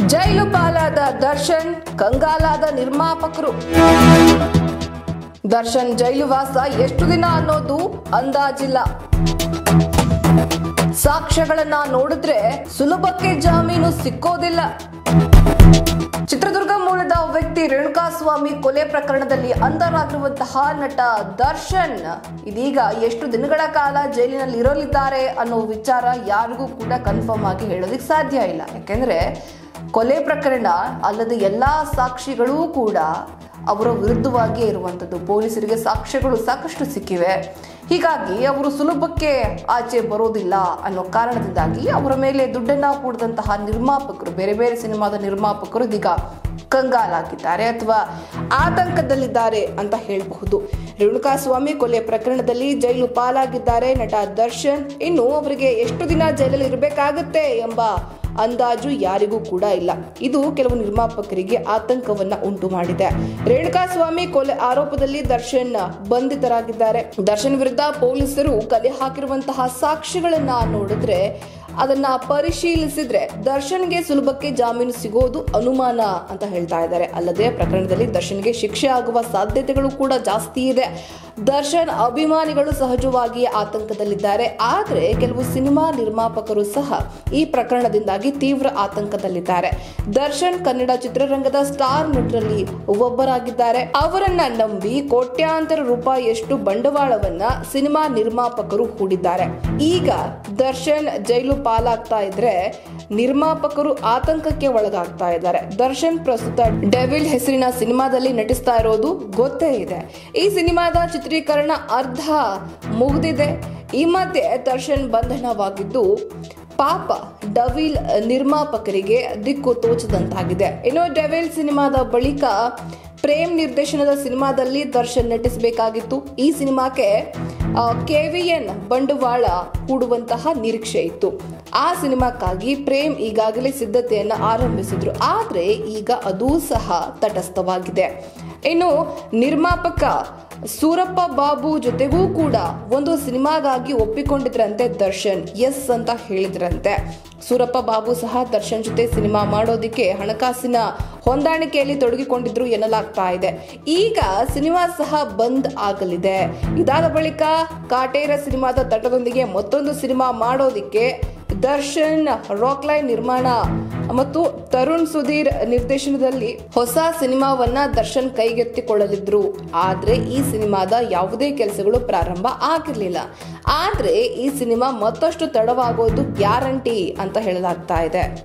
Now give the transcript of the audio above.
ಜೈಲು ಪಾಲಾದ ದರ್ಶನ್ ಕಂಗಾಲಾದ ನಿರ್ಮಾಪಕರು ದರ್ಶನ್ ಜೈಲು ವಾಸ ಎಷ್ಟು ದಿನ ಅನ್ನೋದು ಅಂದಾಜಿಲ್ಲ ಸಾಕ್ಷ್ಯಗಳನ್ನ ನೋಡಿದ್ರೆ ಸುಲಭಕ್ಕೆ ಜಾಮೀನು ಸಿಕ್ಕೋದಿಲ್ಲ ಚಿತ್ರದುರ್ಗ ಮೂಲದ ವ್ಯಕ್ತಿ ರೇಣುಕಾಸ್ವಾಮಿ ಕೊಲೆ ಪ್ರಕರಣದಲ್ಲಿ ಅಂಧರಾಗಿರುವಂತಹ ನಟ ದರ್ಶನ್ ಇದೀಗ ಎಷ್ಟು ದಿನಗಳ ಕಾಲ ಜೈಲಿನಲ್ಲಿ ಇರಲಿದ್ದಾರೆ ಅನ್ನೋ ವಿಚಾರ ಯಾರಿಗೂ ಕೂಡ ಕನ್ಫರ್ಮ್ ಆಗಿ ಹೇಳೋದಕ್ಕೆ ಸಾಧ್ಯ ಇಲ್ಲ ಯಾಕೆಂದ್ರೆ ಕೊಲೆ ಪ್ರಕರಣ ಅಲ್ಲದೆ ಎಲ್ಲಾ ಸಾಕ್ಷಿಗಳೂ ಕೂಡ ಅವರ ವಿರುದ್ಧವಾಗಿಯೇ ಇರುವಂಥದ್ದು ಪೊಲೀಸರಿಗೆ ಸಾಕ್ಷ್ಯಗಳು ಸಾಕಷ್ಟು ಸಿಕ್ಕಿವೆ ಹೀಗಾಗಿ ಅವರು ಸುಲಭಕ್ಕೆ ಆಚೆ ಬರೋದಿಲ್ಲ ಅನ್ನೋ ಕಾರಣದಿಂದಾಗಿ ಅವರ ಮೇಲೆ ದುಡ್ಡನ್ನ ಕೂಡಿದಂತಹ ನಿರ್ಮಾಪಕರು ಬೇರೆ ಬೇರೆ ಸಿನಿಮಾದ ನಿರ್ಮಾಪಕರು ಇದೀಗ ಕಂಗಾಲಾಗಿದ್ದಾರೆ ಅಥವಾ ಆತಂಕದಲ್ಲಿದ್ದಾರೆ ಅಂತ ಹೇಳಬಹುದು ರೇಣುಕಾಸ್ವಾಮಿ ಕೊಲೆ ಪ್ರಕರಣದಲ್ಲಿ ಜೈಲು ಪಾಲಾಗಿದ್ದಾರೆ ನಟ ದರ್ಶನ್ ಇನ್ನು ಅವರಿಗೆ ಎಷ್ಟು ದಿನ ಜೈಲಲ್ಲಿ ಇರಬೇಕಾಗುತ್ತೆ ಎಂಬ ಅಂದಾಜು ಯಾರಿಗೂ ಕೂಡ ಇಲ್ಲ ಇದು ಕೆಲವು ನಿರ್ಮಾಪಕರಿಗೆ ಆತಂಕವನ್ನ ಉಂಟು ಮಾಡಿದೆ ರೇಣುಕಾಸ್ವಾಮಿ ಕೊಲೆ ಆರೋಪದಲ್ಲಿ ದರ್ಶನ್ ಬಂಧಿತರಾಗಿದ್ದಾರೆ ದರ್ಶನ್ ವಿರುದ್ಧ ಪೊಲೀಸರು ಕಲೆ ಹಾಕಿರುವಂತಹ ಸಾಕ್ಷಿಗಳನ್ನ ನೋಡಿದ್ರೆ ಅದನ್ನ ಪರಿಶೀಲಿಸಿದ್ರೆ ದರ್ಶನ್ಗೆ ಸುಲಭಕ್ಕೆ ಜಾಮೀನು ಸಿಗೋದು ಅನುಮಾನ ಅಂತ ಹೇಳ್ತಾ ಇದ್ದಾರೆ ಅಲ್ಲದೆ ಪ್ರಕರಣದಲ್ಲಿ ದರ್ಶನ್ಗೆ ಶಿಕ್ಷೆ ಆಗುವ ಸಾಧ್ಯತೆಗಳು ಕೂಡ ಜಾಸ್ತಿ ಇದೆ ದರ್ಶನ್ ಅಭಿಮಾನಿಗಳು ಸಹಜವಾಗಿ ಆತಂಕದಲ್ಲಿದ್ದಾರೆ ಆದರೆ ಕೆಲವು ಸಿನಿಮಾ ನಿರ್ಮಾಪಕರು ಸಹ ಈ ಪ್ರಕರಣದಿಂದಾಗಿ ತೀವ್ರ ಆತಂಕದಲ್ಲಿದ್ದಾರೆ ದರ್ಶನ್ ಕನ್ನಡ ಚಿತ್ರರಂಗದ ಸ್ಟಾರ್ ನಟರಲ್ಲಿ ಒಬ್ಬರಾಗಿದ್ದಾರೆ ಅವರನ್ನ ನಂಬಿ ಕೋಟ್ಯಾಂತರ ರೂಪಾಯಿಯಷ್ಟು ಬಂಡವಾಳವನ್ನ ಸಿನಿಮಾ ನಿರ್ಮಾಪಕರು ಹೂಡಿದ್ದಾರೆ ಈಗ ದರ್ಶನ್ ಜೈಲು ಪಾಲಾಗ್ತಾ ಇದ್ರೆ ನಿರ್ಮಾಪಕರು ಆತಂಕಕ್ಕೆ ಒಳಗಾಗ್ತಾ ಇದ್ದಾರೆ ದರ್ಶನ್ ಪ್ರಸ್ತುತ ಡೆವಿಲ್ ಹೆಸರಿನ ಸಿನಿಮಾದಲ್ಲಿ ನಟಿಸ್ತಾ ಇರೋದು ಗೊತ್ತೇ ಇದೆ ಈ ಸಿನಿಮಾದ ಚಿತ್ರೀಕರಣ ಅರ್ಧ ಮುಗಿದಿದೆ ಈ ಮಧ್ಯೆ ದರ್ಶನ್ ಬಂಧನವಾಗಿದ್ದು ಪಾಪ ಡವಿಲ್ ನಿರ್ಮಾಪಕರಿಗೆ ದಿಕ್ಕು ತೋಚದಂತಾಗಿದೆ ಇನ್ನು ಡೆವಿಲ್ ಸಿನಿಮಾದ ಬಳಿಕ ಪ್ರೇಮ್ ನಿರ್ದೇಶನದ ಸಿನಿಮಾದಲ್ಲಿ ದರ್ಶನ್ ನಟಿಸಬೇಕಾಗಿತ್ತು ಈ ಸಿನಿಮಾಕ್ಕೆ ಕೆವಿಎನ್ ಬಂಡವಾಳ ಹೂಡುವಂತಹ ನಿರೀಕ್ಷೆ ಇತ್ತು ಆ ಸಿನಿಮಾಕ್ಕಾಗಿ ಪ್ರೇಮ್ ಈಗಾಗಲೇ ಸಿದ್ಧತೆಯನ್ನು ಆರಂಭಿಸಿದ್ರು ಆದರೆ ಈಗ ಅದೂ ಸಹ ತಟಸ್ಥವಾಗಿದೆ ಇನ್ನು ನಿರ್ಮಾಪಕ ಸೂರಪ್ಪ ಬಾಬು ಜೊತೆಗೂ ಕೂಡ ಒಂದು ಸಿನಿಮಾಗಾಗಿ ಒಪ್ಪಿಕೊಂಡಿದ್ರಂತೆ ದರ್ಶನ್ ಎಸ್ ಅಂತ ಹೇಳಿದ್ರಂತೆ ಸೂರಪ್ಪ ಬಾಬು ಸಹ ದರ್ಶನ್ ಜೊತೆ ಸಿನಿಮಾ ಮಾಡೋದಿಕ್ಕೆ ಹಣಕಾಸಿನ ಹೊಂದಾಣಿಕೆಯಲ್ಲಿ ತೊಡಗಿಕೊಂಡಿದ್ರು ಎನ್ನಲಾಗ್ತಾ ಇದೆ ಈಗ ಸಿನಿಮಾ ಸಹ ಬಂದ್ ಆಗಲಿದೆ ಇದಾದ ಬಳಿಕ ಕಾಟೇರ ಸಿನಿಮಾದ ತಟದೊಂದಿಗೆ ಮತ್ತೊಂದು ಸಿನಿಮಾ ಮಾಡೋದಿಕ್ಕೆ ದರ್ಶನ್ ರಾಕ್ಲೈನ್ ನಿರ್ಮಾಣ ಮತ್ತು ತರುಣ್ ಸುಧೀರ್ ನಿರ್ದೇಶನದಲ್ಲಿ ಹೊಸ ಸಿನಿಮಾವನ್ನ ದರ್ಶನ್ ಕೈಗೆತ್ತಿಕೊಳ್ಳಲಿದ್ರು ಆದ್ರೆ ಈ ಸಿನಿಮಾದ ಯಾವುದೇ ಕೆಲಸಗಳು ಪ್ರಾರಂಭ ಆಗಿರಲಿಲ್ಲ ಆದ್ರೆ ಈ ಸಿನಿಮಾ ಮತ್ತಷ್ಟು ತಡವಾಗೋದು ಗ್ಯಾರಂಟಿ ಅಂತ ಹೇಳಲಾಗ್ತಾ ಇದೆ